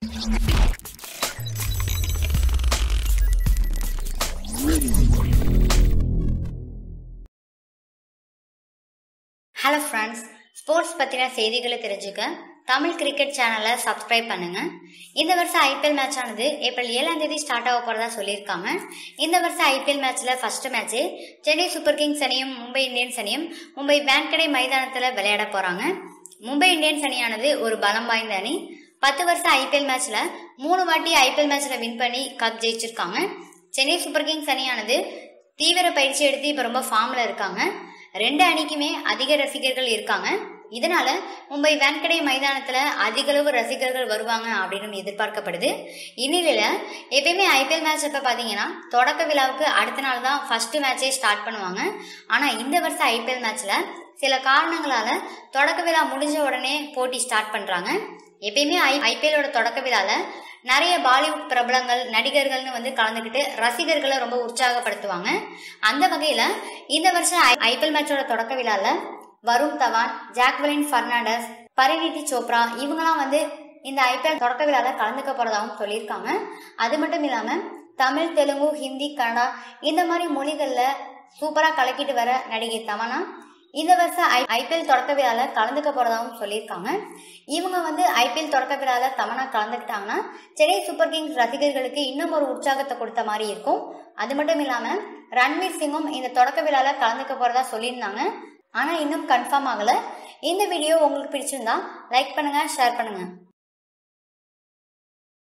hello friends sports பற்றின செய்திகளை தெரிஞ்சுக்க தமிழ் கிரிக்கெட் சேனலை சப்ஸ்கிரைப் பண்ணுங்க இந்த வருஷம் ஐபிஎல் மேட்ச் ஆனது ஏப்ரல் ஏழாம் தேதி ஸ்டார்ட் ஆக போறதா சொல்லியிருக்காங்க இந்த வருஷம் ஐபிஎல் மேட்ச்ல first match Chennai Super Kings அணியும் மும்பை இந்தியன்ஸ் அணியும் மும்பை வான்கடை மைதானத்தில் விளையாட போறாங்க மும்பை இந்தியன்ஸ் அணியானது ஒரு பலம் வாய்ந்த அணி பத்து வருஷம் ஐபிஎல் மேட்ச்ல மூணு வாட்டி ஐபிஎல் மேட்ச்ல வின் பண்ணி கப் ஜெயிச்சிருக்காங்க சென்னை சூப்பர் கிங்ஸ் அணியானது தீவிர பயிற்சி எடுத்து இப்போ ரொம்ப ஃபார்ம்ல இருக்காங்க ரெண்டு அணிக்குமே அதிக ரசிகர்கள் இருக்காங்க இதனால மும்பை வான்கடை மைதானத்துல அதிக அளவு ரசிகர்கள் வருவாங்க அப்படின்னு எதிர்பார்க்கப்படுது இந்நிலையில எப்பயுமே ஐபிஎல் மேட்ச் அப்ப பாத்தீங்கன்னா தொடக்க விழாவுக்கு அடுத்த நாள் தான் ஃபர்ஸ்ட் மேட்சே ஸ்டார்ட் பண்ணுவாங்க ஆனா இந்த வருஷம் ஐபிஎல் மேட்ச்ல சில காரணங்களால தொடக்க விழா முடிஞ்ச உடனே போட்டி ஸ்டார்ட் பண்றாங்க எப்பயுமே ஐ ஐபிஎலோட தொடக்க விழால நிறைய பாலிவுட் பிரபலங்கள் நடிகர்கள்னு வந்து கலந்துக்கிட்டு ரசிகர்களை ரொம்ப உற்சாகப்படுத்துவாங்க அந்த வகையில இந்த வருஷம் ஐபிஎல் மேட்சோட தொடக்க விழால வருண் தவான் ஜாக்வலின் ஃபர்னாண்டஸ் பரிணிதி சோப்ரா இவங்கெல்லாம் வந்து இந்த ஐபிஎல் தொடக்க விழால கலந்துக்க போறதாகவும் சொல்லியிருக்காங்க அது மட்டும் இல்லாம தமிழ் தெலுங்கு ஹிந்தி கன்னடா இந்த மாதிரி மொழிகள்ல சூப்பரா கலக்கிட்டு வர நடிகை தமனா இந்த வருஷம் ஐ ஐபிஎல் தொடக்க விழால கலந்துக்க போறதாகவும் சொல்லியிருக்காங்க இவங்க வந்து ஐபிஎல் தொடக்க விழால தமனா கலந்துக்கிட்டாங்கன்னா சென்னை சூப்பர் கிங்ஸ் ரசிகர்களுக்கு இன்னும் ஒரு உற்சாகத்தை கொடுத்த மாதிரி இருக்கும் அது மட்டும் இல்லாம ரன்வீர் சிங்கும் இந்த தொடக்க விழால கலந்துக்க போறதா சொல்லியிருந்தாங்க ஆனா இன்னும் கன்ஃபார்ம் ஆகல இந்த வீடியோ உங்களுக்கு பிடிச்சிருந்தா லைக் பண்ணுங்க ஷேர் பண்ணுங்க